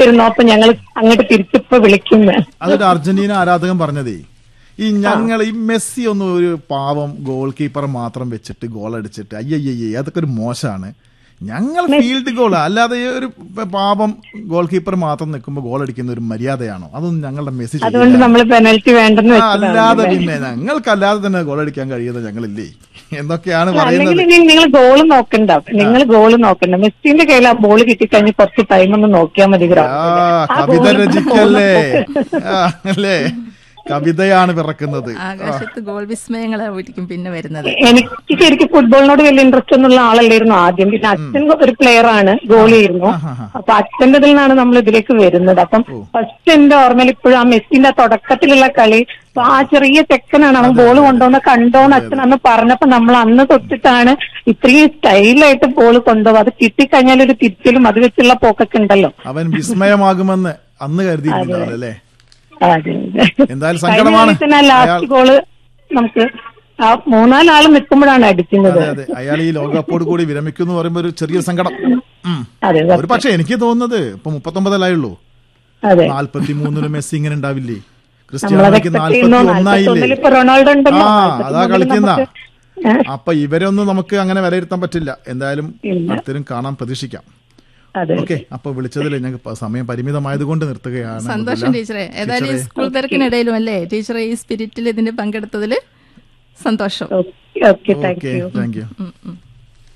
വിളിച്ചിരുന്നു അപ്പൊ ഞങ്ങൾ അങ്ങോട്ട് തിരിച്ചിപ്പോ വിളിക്കുന്നു അതൊരു അർജന്റീന ആരാധകൻ പറഞ്ഞതേ ഈ ഞങ്ങൾ ഈ മെസ്സി ഒന്നും ഒരു പാവം ഗോൾ കീപ്പർ മാത്രം വെച്ചിട്ട് ഗോൾ അടിച്ചിട്ട് അയ്യയ്യേ അതൊക്കെ ഒരു മോശമാണ് ഞങ്ങൾ ഫീൽഡ് ഗോൾ അല്ലാതെ ഈ ഒരു പാവം ഗോൾ കീപ്പർ മാത്രം നിൽക്കുമ്പോൾ ഗോൾ അടിക്കുന്ന ഒരു മര്യാദയാണോ അതൊന്നും ഞങ്ങളുടെ മെസ്സി അതുകൊണ്ട് ചെയ്യില്ല. നമ്മൾ പെനൽറ്റി വേണ്ടെന്ന് ആ, വെച്ചതാണ് അല്ലാതെ പിന്നെ ഞങ്ങൾക്ക് അല്ലാതെ തന്നെ ഗോൾ അടിക്കാൻ കഴിയുന്ന ഞങ്ങളില്ലേ എന്തൊക്കെയാണ് അല്ലെങ്കിൽ പറയുന്നത് ഇനി നിങ്ങൾ ഗോള് നോക്കണ്ട നിങ്ങൾ ഗോള് നോക്കണ്ട മെസ്സിന്റെ കയ്യിൽ ആ ബോൾ കിട്ടിക്കഴിഞ്ഞ് കുറച്ച് ടൈം ഒന്ന് നോക്കിയാൽ മതി ആ ഗ്രൗണ്ടിൽ ആ കവിത goal- രചിക്കല്ലേ ആ, അല്ലേ കവിതയാണ് പിറക്കുന്നത് ആകാശത്ത് ഗോൾ വിസ്മയങ്ങളായിരിക്കും പിന്നെ വരുന്നത് എനിക്ക് ശരിക്കും ഫുട്ബോളിനോട് വലിയ ഇൻട്രസ്റ്റ് ഒന്നുള്ള ആളല്ലായിരുന്നു ആദ്യം പിന്നെ അച്ഛൻ ഒരു പ്ലെയർ ആണ് ഗോളിയായിരുന്നു അപ്പൊ അച്ഛൻ്റെ ഇതിൽ നിന്നാണ് നമ്മൾ ഇതിലേക്ക് വരുന്നത് അപ്പം ഫസ്റ്റ് എന്റെ ഓർമ്മയിൽ ഇപ്പോഴും ആ മെസ്സിന്റെ ആ തുടക്കത്തിലുള്ള കളി അപ്പൊ ആ ചെറിയ ചെക്കനാണ് അവൻ ബോൾ കൊണ്ടുവന്ന കണ്ടോന്ന് അച്ഛൻ അന്ന് പറഞ്ഞപ്പോ നമ്മൾ അന്ന് തൊട്ടിട്ടാണ് ഇത്രയും സ്റ്റൈലായിട്ട് ബോൾ കൊണ്ടുപോകും അത് കിട്ടിക്കഴിഞ്ഞാൽ ഒരു തിരിച്ചിലും അത് വെച്ചുള്ള പോക്കൊക്കെ ഉണ്ടല്ലോ അവൻ വിസ്മയമാകുമെന്ന് അന്ന് കരുതിയിട്ടുണ്ടാവും അല്ലേ അതെ എന്തായാലും സങ്കടമാണ് അയാൾ ലാസ്റ്റ് ഗോള് നമുക്ക് ആ മൂന്നാലാള് നിൽക്കുമ്പോഴാണ് അടിക്കുന്നത് അതെ അതെ അയാൾ ഈ ലോകകപ്പോട് കൂടി വിരമിക്കും എന്ന് പറയുമ്പോൾ ഒരു ചെറിയ സങ്കടം ഉം. അതെ ഒരു പക്ഷെ എനിക്ക് തോന്നുന്നത് ഇപ്പൊ മുപ്പത്തൊമ്പതിലായുള്ളൂ അതെ നാല്പത്തി മൂന്നില് മെസ്സി ഇങ്ങനെ ഉണ്ടാവില്ലേ നമ്മളത് ക്രിസ്ത്യാനോയ്ക്ക് എക്സ്പെക്ട് നാല്പത്തി ചെയ്യുന്നു ഒന്നായില്ലേ നാല്പത്തൊന്നിൽ ഇപ്പൊ റൊണാൾഡോ ഉണ്ടല്ലോ ആ അതാ നാല്പത്തിമൂന്നിൽ കളിക്കുന്ന നമുക്ക് ഏ, അപ്പൊ ഇവരൊന്നും നമുക്ക് അങ്ങനെ വിലയിരുത്താൻ പറ്റില്ല എന്തായാലും ഇല്ല. അടുത്തരും കാണാൻ പ്രതീക്ഷിക്കാം അതെ ഓക്കെ അപ്പൊ വിളിച്ചതിൽ ഞങ്ങൾക്ക് പ- സമയം പരിമിതമായതുകൊണ്ട് നിർത്തുകയാണ് സന്തോഷം ടീച്ചറെ ഏതായാലും ഈ സ്കൂൾ തിരക്കിനിടയിലും അല്ലേ ടീച്ചറെ ഈ സ്പിരിറ്റിൽ ഇതിന് പങ്കെടുത്തതിൽ സന്തോഷം okay thank okay you thank you ഉം, ഉം.